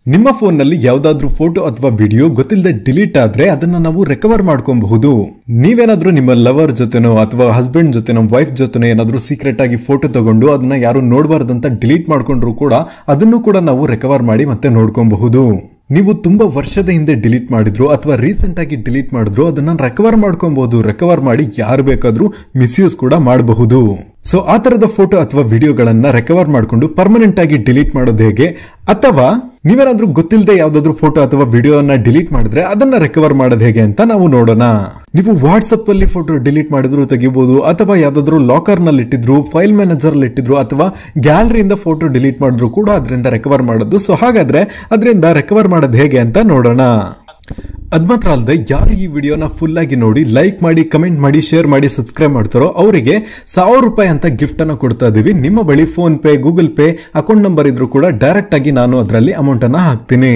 ನಿಮ್ಮ ಫೋನ್ ನಲ್ಲಿ ಯಾವ್ದಾದ್ರೂ ಫೋಟೋ ಅಥವಾ ವಿಡಿಯೋ ಗೊತ್ತಿಲ್ಲದೆ ಡಿಲೀಟ್ ಆದ್ರೆ ಅದನ್ನ ನಾವು ರಿಕವರ್ ಮಾಡ್ಕೊಬಹುದು ನೀವೇನಾದ್ರೂ ನಿಮ್ಮ ಲವರ್ ಜೊತೆನೋ ಅಥವಾ ಹಸ್ಬೆಂಡ್ ಜೊತೆನೋ ವೈಫ್ ಜೊತೆನೋ ಏನಾದ್ರೂ ಸೀಕ್ರೆಟ್ ಆಗಿ ಫೋಟೋ ತಗೊಂಡು ಅದನ್ನ ಯಾರು ನೋಡಬಾರ್ದಂತ ಡಿಲೀಟ್ ಮಾಡ್ಕೊಂಡ್ರು ಕೂಡ ಅದನ್ನು ಕೂಡ ನಾವು ರಿಕವರ್ ಮಾಡಿ ಮತ್ತೆ ನೋಡ್ಕೊಬಹುದು ನೀವು ತುಂಬಾ ವರ್ಷದ ಹಿಂದೆ ಡಿಲೀಟ್ ಮಾಡಿದ್ರು ಅಥವಾ ರೀಸೆಂಟ್ ಆಗಿ ಡಿಲೀಟ್ ಮಾಡಿದ್ರು ಅದನ್ನ ರಿಕವರ್ ಮಾಡ್ಕೊಬಹುದು ರಿಕವರ್ ಮಾಡಿ ಯಾರು ಬೇಕಾದ್ರೂ ಮಿಸ್ಯೂಸ್ ಕೂಡ ಮಾಡಬಹುದು ಸೊ ಆ ತರದ ಫೋಟೋ ಅಥವಾ ವಿಡಿಯೋಗಳನ್ನ ರಿಕವರ್ ಮಾಡ್ಕೊಂಡು ಪರ್ಮನೆಂಟ್ ಆಗಿ ಡಿಲೀಟ್ ಮಾಡೋದು ಹೇಗೆ ಅಥವಾ ನೀವೇನಾದ್ರೂ ಗೊತ್ತಿಲ್ಲದೆ ಯಾವ್ದಾದ್ರು ಫೋಟೋ ಅಥವಾ ವಿಡಿಯೋನ ಡಿಲೀಟ್ ಮಾಡಿದ್ರೆ ಅದನ್ನ ರಿಕವರ್ ಮಾಡೋದು ಹೇಗೆ ಅಂತ ನಾವು ನೋಡೋಣ ನೀವು ವಾಟ್ಸ್ಆಪ್ ಅಲ್ಲಿ ಫೋಟೋ ಡಿಲೀಟ್ ಮಾಡಿದ್ರು ತೆಗಿಬಹುದು ಅಥವಾ ಯಾವ್ದಾದ್ರು ಲಾಕರ್ ನಲ್ಲಿ ಇಟ್ಟಿದ್ರು ಫೈಲ್ ಮ್ಯಾನೇಜರ್ ಅಲ್ಲಿ ಇಟ್ಟಿದ್ರು ಅಥವಾ ಗ್ಯಾಲರಿಯಿಂದ ಫೋಟೋ ಡಿಲೀಟ್ ಮಾಡಿದ್ರು ಕೂಡ ಅದರಿಂದ ರಿಕವರ್ ಮಾಡೋದು ಸೊ ಹಾಗಾದ್ರೆ ಅದರಿಂದ ರಿಕವರ್ ಮಾಡೋದು ಹೇಗೆ ಅಂತ ನೋಡೋಣ ಅದ್ ಮಾತ್ರ ಅಲ್ಲದೆ ಯಾರು ಈ ವಿಡಿಯೋನ ಫುಲ್ ಆಗಿ ನೋಡಿ ಲೈಕ್ ಮಾಡಿ ಕಮೆಂಟ್ ಮಾಡಿ ಶೇರ್ ಮಾಡಿ ಸಬ್ಸ್ಕ್ರೈಬ್ ಮಾಡ್ತಾರೋ ಅವರಿಗೆ ಸಾವಿರ ರೂಪಾಯಿ ಅಂತ ಗಿಫ್ಟ್ ಅನ್ನ ಕೊಡ್ತಾ ಇದೀವಿ ನಿಮ್ಮ ಬಳಿ PhonePe Google Pay account number ಇದ್ರೂ ಕೂಡ ಡೈರೆಕ್ಟ್ ಆಗಿ ನಾನು ಅದರಲ್ಲಿ ಅಮೌಂಟ್ ಅನ್ನ ಹಾಕ್ತೀನಿ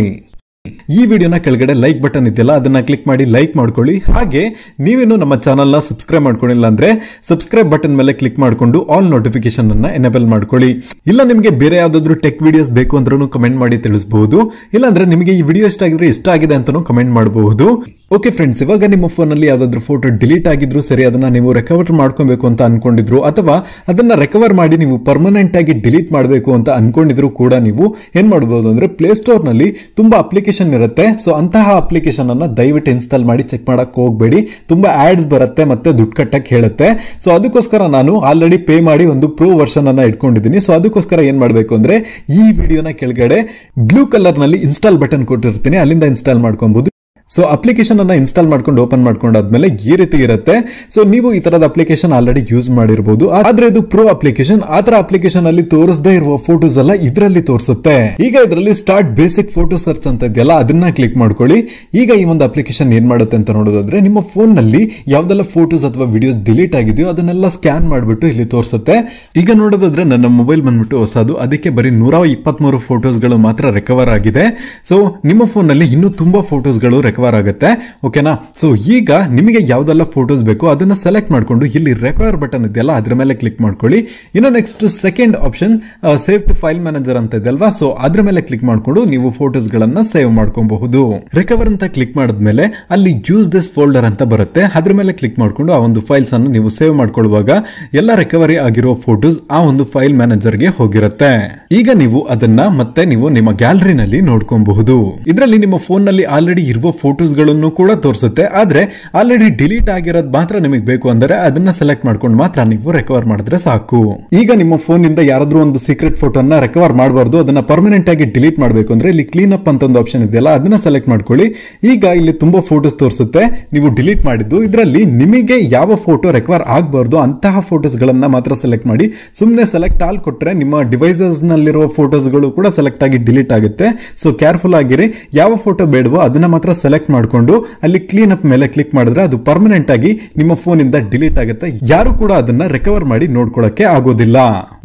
ಈ ವಿಡಿಯೋನ ಕೆಳಗಡೆ ಲೈಕ್ ಬಟನ್ ಇದೆಯಲ್ಲ ಅದನ್ನ ಕ್ಲಿಕ್ ಮಾಡಿ ಲೈಕ್ ಮಾಡ್ಕೊಳ್ಳಿ ಹಾಗೆ ನೀವೇನು ನಮ್ಮ ಚಾನಲ್ ನ ಸಬ್ಸ್ಕ್ರೈಬ್ ಮಾಡ್ಕೊಂಡಿಲ್ಲ ಅಂದ್ರೆ ಸಬ್ಸ್ಕ್ರೈಬ್ ಬಟನ್ ಮೇಲೆ ಕ್ಲಿಕ್ ಮಾಡ್ಕೊಂಡು ಆಲ್ ನೋಟಿಫಿಕೇಶನ್ ಅನ್ನ ಎನೇಬಲ್ ಮಾಡ್ಕೊಳ್ಳಿ ಇಲ್ಲ ನಿಮಗೆ ಬೇರೆ ಯಾವ್ದಾದ್ರು ಟೆಕ್ ವಿಡಿಯೋಸ್ ಬೇಕು ಅಂದ್ರೂ ಕಮೆಂಟ್ ಮಾಡಿ ತಿಳಿಸಬಹುದು ಇಲ್ಲಾಂದ್ರೆ ನಿಮಗೆ ಈ ವಿಡಿಯೋ ಇಷ್ಟ ಆಗಿದ್ರೆ ಇಷ್ಟ ಆಗಿದೆ ಅಂತಾನು ಕಮೆಂಟ್ ಮಾಡಬಹುದು ಓಕೆ ಫ್ರೆಂಡ್ಸ್ ಇವಾಗ ನಿಮ್ಮ ಫೋನ್ ಅಲ್ಲಿ ಯಾವ್ದಾದ್ರು ಫೋಟೋ ಡಿಲೀಟ್ ಆಗಿದ್ರು ಸರಿ ಅದನ್ನ ನೀವು ರಿಕವರ್ ಮಾಡ್ಕೊಬೇಕು ಅಂತ ಅನ್ಕೊಂಡಿದ್ರು ಅಥವಾ ಅದನ್ನ ರಿಕವರ್ ಮಾಡಿ ನೀವು ಪರ್ಮನೆಂಟ್ ಆಗಿ ಡಿಲೀಟ್ ಮಾಡಬೇಕು ಅಂತ ಅನ್ಕೊಂಡಿದ್ರು ಕೂಡ ನೀವು ಏನ್ ಮಾಡಬಹುದು ಅಂದ್ರೆ ಪ್ಲೇ ಸ್ಟೋರ್ ನಲ್ಲಿ ತುಂಬಾ ಅಪ್ಲಿಕೇಶನ್ ಇರುತ್ತೆ ಸೊ ಅಂತಹ ಅಪ್ಲಿಕೇಶನ್ ಅನ್ನ ದಯವಿಟ್ಟು ಇನ್ಸ್ಟಾಲ್ ಮಾಡಿ ಚೆಕ್ ಮಾಡಕ್ ಹೋಗ್ಬೇಡಿ ತುಂಬಾ ಆಡ್ಸ್ ಬರುತ್ತೆ ಮತ್ತೆ ದುಡ್ಡು ಕಟ್ಟಕ್ ಹೇಳುತ್ತೆ ಸೊ ಅದಕ್ಕೋಸ್ಕರ ನಾನು ಆಲ್ರೆಡಿ ಪೇ ಮಾಡಿ ಒಂದು ಪ್ರೋ ವರ್ಷನ್ ಅನ್ನ ಇಟ್ಕೊಂಡಿದ್ದೀನಿ ಸೊ ಅದಕ್ಕೋಸ್ಕರ ಏನ್ ಮಾಡಬೇಕು ಅಂದ್ರೆ ಈ ವಿಡಿಯೋನ ಕೆಳಗಡೆ ಬ್ಲೂ ಕಲರ್ ನಲ್ಲಿ ಇನ್ಸ್ಟಾಲ್ ಬಟನ್ ಕೊಟ್ಟಿರ್ತೀನಿ ಅಲ್ಲಿಂದ ಇನ್ಸ್ಟಾಲ್ ಮಾಡ್ಕೊಬಹುದು ಸೊ ಅಪ್ಲಿಕೇಶನ್ ಅನ್ನ ಇನ್ಸ್ಟಾಲ್ ಮಾಡ್ಕೊಂಡು ಓಪನ್ ಮಾಡ್ಕೊಂಡಾದ್ಮೇಲೆ ಈ ರೀತಿ ಇರುತ್ತೆ ಸೊ ನೀವು ಈ ತರದ ಅಪ್ಲಿಕೇಶನ್ ಆಲ್ರೆಡಿ ಯೂಸ್ ಮಾಡಿರಬಹುದು ಆದ್ರೆ ಇದು ಪ್ರೋ ಅಪ್ಲಿಕೇಶನ್ ಆ ತರ ಅಪ್ಲಿಕೇಶನ್ ಅಲ್ಲಿ ತೋರಿಸದೇ ಇರುವ ಫೋಟೋಸ್ ಎಲ್ಲ ಇದರಲ್ಲಿ ತೋರಿಸುತ್ತೆ ಈಗ ಇದರಲ್ಲಿ ಸ್ಟಾರ್ಟ್ ಬೇಸಿಕ್ ಫೋಟೋ ಸರ್ಚ್ ಅಂತ ಇದೆಯಲ್ಲ ಅದನ್ನ ಕ್ಲಿಕ್ ಮಾಡ್ಕೊಳ್ಳಿ ಈಗ ಈ ಒಂದು ಅಪ್ಲಿಕೇಶನ್ ಏನ್ ಮಾಡುತ್ತೆ ಅಂತ ನೋಡೋದಾದ್ರೆ ನಿಮ್ಮ ಫೋನ್ ನಲ್ಲಿ ಯಾವ್ದೆಲ್ಲ ಫೋಟೋಸ್ ಅಥವಾ ವಿಡಿಯೋಸ್ ಡಿಲೀಟ್ ಆಗಿದೆಯೋ ಅದನ್ನೆಲ್ಲ ಸ್ಕ್ಯಾನ್ ಮಾಡ್ಬಿಟ್ಟು ಇಲ್ಲಿ ತೋರಿಸುತ್ತೆ ಈಗ ನೋಡೋದಾದ್ರೆ ನನ್ನ ಮೊಬೈಲ್ ಬಂದ್ಬಿಟ್ಟು ಹೊಸದು ಅದಕ್ಕೆ ಬರೀ ನೂರ ಇಪ್ಪತ್ಮೂರು ಫೋಟೋಸ್ಗಳು ಮಾತ್ರ ರಿಕವರ್ ಆಗಿದೆ ಸೊ ನಿಮ್ಮ ಫೋನ್ ನಲ್ಲಿ ಇನ್ನೂ ತುಂಬಾ ಫೋಟೋಸ್ಗಳು ರಿಕವರ್ ಆಗುತ್ತೆ ಓಕೆನಾ ಸೊ ಈಗ ನಿಮಗೆ ಯಾವ್ದೆಲ್ಲ ಫೋಟೋಸ್ ಬೇಕು ಅದನ್ನ ಸೆಲೆಕ್ಟ್ ಮಾಡ್ಕೊಂಡು ಇಲ್ಲಿ ರೆಕವರ್ ಬಟನ್ ಇದೆಯಲ್ಲ ಅದ್ರ ಮೇಲೆ ಕ್ಲಿಕ್ ಮಾಡ್ಕೊಳ್ಳಿ ಇನ್ನು next second option save to file manager ಅಂತ ಇದೆ ಅಲ್ವಾ ಸೊ ಅದ್ರ ಮೇಲೆ ಕ್ಲಿಕ್ ಮಾಡ್ಕೊಂಡು ನೀವು ಫೋಟೋಸ್ ಗಳನ್ನ ಸೇವ್ ಮಾಡ್ಕೊಬಹುದು ರಿಕವರ್ ಅಂತ ಕ್ಲಿಕ್ ಮಾಡಿದ್ಮೇಲೆ ಅಲ್ಲಿ ಯೂಸ್ ದಿಸ್ ಫೋಲ್ಡರ್ ಅಂತ ಬರುತ್ತೆ ಅದ್ರ ಮೇಲೆ ಕ್ಲಿಕ್ ಮಾಡ್ಕೊಂಡು ಆ ಒಂದು ಫೈಲ್ಸ್ ಅನ್ನು ನೀವು ಸೇವ್ ಮಾಡ್ಕೊಳ್ಳುವಾಗ ಎಲ್ಲ ರಿಕವರಿ ಆಗಿರೋ ಫೋಟೋಸ್ ಆ ಒಂದು ಫೈಲ್ ಮ್ಯಾನೇಜರ್ ಗೆ ಹೋಗಿರುತ್ತೆ ಈಗ ನೀವು ಅದನ್ನ ಮತ್ತೆ ನೀವು ನಿಮ್ಮ ಗ್ಯಾಲರಿನಲ್ಲಿ ನೋಡ್ಕೊಬಹುದು ಇದರಲ್ಲಿ ನಿಮ್ಮ ಫೋನ್ ನಲ್ಲಿ ಆಲ್ರೆಡಿ ಇರುವ ಫೋಟೋಸ್ ಗಳನ್ನು ಕೂಡ ತೋರಿಸುತ್ತೆ ಆದ್ರೆ ಆಲ್ರೆಡಿ ಡಿಲೀಟ್ ಆಗಿರೋದು ಮಾತ್ರ ನಿಮಗೆ ಬೇಕು ಅಂದರೆ ಅದನ್ನ ಸೆಲೆಕ್ಟ್ ಮಾಡ್ಕೊಂಡು ಮಾತ್ರ ನೀವು ರಿಕವರ್ ಮಾಡಿದ್ರೆ ಸಾಕು ಈಗ ನಿಮ್ಮ ಫೋನ್ ಇಂದ ಯಾರಾದ್ರೂ ಒಂದು ಸೀಕ್ರೆಟ್ ಫೋಟೋನ ರಿಕವರ್ ಮಾಡಬಾರ್ದು ಅದನ್ನ ಪರ್ಮನೆಂಟ್ ಆಗಿ ಡಿಲೀಟ್ ಮಾಡಬೇಕು ಅಂದ್ರೆ ಇಲ್ಲಿ ಕ್ಲೀನ್ ಅಪ್ ಅಂತ ಒಂದು ಆಪ್ಷನ್ ಇದೆಯಲ್ಲ ಅದನ್ನ ಸೆಲೆಕ್ಟ್ ಮಾಡ್ಕೊಳ್ಳಿ ಈಗ ಇಲ್ಲಿ ತುಂಬಾ ಫೋಟೋಸ್ ತೋರಿಸುತ್ತೆ ನೀವು ಡಿಲೀಟ್ ಮಾಡಿದ್ದು ಇದರಲ್ಲಿ ನಿಮಗೆ ಯಾವ ಫೋಟೋ ರಿಕವರ್ ಆಗಬಾರ್ದು ಅಂತಹ ಫೋಟೋಸ್ ಗಳನ್ನ ಮಾತ್ರ ಸೆಲೆಕ್ಟ್ ಮಾಡಿ ಸುಮ್ಮನೆ ಸೆಲೆಕ್ಟ್ ಆಲ್ ಕೊಟ್ರೆ ನಿಮ್ಮ ಡಿವೈಸಸ್ ನಲ್ಲಿರುವ ಫೋಟೋಸ್ ಗಳು ಕೂಡ ಸೆಲೆಕ್ಟ್ ಆಗಿ ಡಿಲೀಟ್ ಆಗುತ್ತೆ ಸೊ ಕೇರ್ಫುಲ್ ಆಗಿರಿ ಯಾವ ಫೋಟೋ ಬೇಡವೋ ಅದನ್ನ ಮಾತ್ರ ಸೆಲೆಕ್ಟ್ ಮಾಡಿಕೊಂಡು ಅಲ್ಲಿ ಕ್ಲೀನ್ ಅಪ್ ಮೇಲೆ ಕ್ಲಿಕ್ ಮಾಡಿದ್ರೆ ಅದು ಪರ್ಮನೆಂಟ್ ಆಗಿ ನಿಮ್ಮ ಫೋನ್ ಇಂದ ಡಿಲೀಟ್ ಆಗುತ್ತೆ ಯಾರು ಕೂಡ ಅದನ್ನ ರಿಕವರ್ ಮಾಡಿ ನೋಡ್ಕೊಳ್ಳಕ್ಕೆ ಆಗೋದಿಲ್ಲ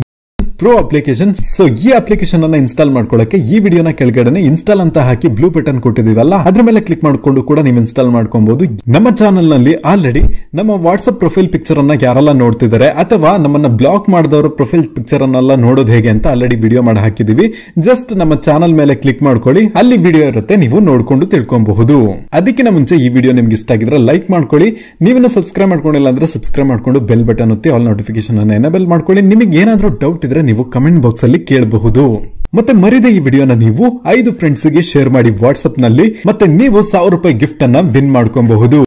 ಪ್ರೋ ಅಪ್ಲಿಕೇಶನ್ ಸೊ ಈ ಅಪ್ಲಿಕೇಶನ್ ಅನ್ನ ಇನ್ಸ್ಟಾಲ್ ಮಾಡ್ಕೊಳ್ಳಕ್ಕೆ ಈ ವಿಡಿಯೋನ ಕೆಳಗಡೆ ಇನ್ಸ್ಟಾಲ್ ಅಂತ ಹಾಕಿ ಬ್ಲೂ ಬಟನ್ ಕೊಟ್ಟಿದೀವಲ್ಲ ಅದ್ರ ಮೇಲೆ ಕ್ಲಿಕ್ ಮಾಡ್ಕೊಂಡು ಕೂಡ ನೀವು ಇನ್ಸ್ಟಾಲ್ ಮಾಡ್ಕೊಬಹುದು ನಮ್ಮ ಚಾನಲ್ ನಲ್ಲಿ ಆಲ್ರೆಡಿ ನಮ್ಮ ವಾಟ್ಸ್ಆಪ್ ಪ್ರೊಫೈಲ್ ಪಿಕ್ಚರ್ ಅನ್ನ ಯಾರೆಲ್ಲ ನೋಡ್ತಿದ್ದಾರೆ ಅಥವಾ ನಮ್ಮನ್ನ ಬ್ಲಾಕ್ ಮಾಡಿದವರು ಪ್ರೊಫೈಲ್ ಪಿಕ್ಚರ್ ಅನ್ನೆಲ್ಲ ನೋಡೋದು ಹೇಗೆ ಅಂತ ಆಲ್ರೆಡಿ ವಿಡಿಯೋ ಮಾಡಿ ಹಾಕಿದೀವಿ ಜಸ್ಟ್ ನಮ್ಮ ಚಾನಲ್ ಮೇಲೆ ಕ್ಲಿಕ್ ಮಾಡ್ಕೊಳ್ಳಿ ಅಲ್ಲಿ ವಿಡಿಯೋ ಇರುತ್ತೆ ನೀವು ನೋಡ್ಕೊಂಡು ತಿಳ್ಕೊಬಹುದು ಅದಕ್ಕಿಂತ ಮುಂಚೆ ಈ ವಿಡಿಯೋ ನಿಮ್ಗೆ ಇಷ್ಟ ಆಗಿದ್ರೆ ಲೈಕ್ ಮಾಡ್ಕೊಳ್ಳಿ ನೀವೇನು ಸಬ್ಸ್ಕ್ರೈಬ್ ಮಾಡ್ಕೊಂಡಿಲ್ಲ ಅಂದ್ರೆ ಸಬ್ಸ್ಕ್ರೈಬ್ ಮಾಡ್ಕೊಂಡು ಬೆಲ್ ಬಟನ್ ಒತ್ತಿ ಆಲ್ ನೋಟಿಫಿಕೇಶನ್ ಅನ್ನ ಎನೇಬಲ್ ಮಾಡ್ಕೊಳ್ಳಿ ನಿಮಗೆ ಏನಾದ್ರೂ ಡೌಟ್ ಇದ್ರೆ ನೀವು ಕಮೆಂಟ್ ಬಾಕ್ಸ್ ಅಲ್ಲಿ ಕೇಳಬಹುದು ಮತ್ತೆ ಮರಿದ ಈ ವಿಡಿಯೋನ ನೀವು ಐದು ಫ್ರೆಂಡ್ಸ್ ಗೆ ಶೇರ್ ಮಾಡಿ ವಾಟ್ಸ್ಆಪ್ ನಲ್ಲಿ ಮತ್ತೆ ನೀವು ಸಾವಿರ ರೂಪಾಯಿ ಗಿಫ್ಟ್ ಅನ್ನ ವಿನ್ ಮಾಡ್ಕೊಬಹುದು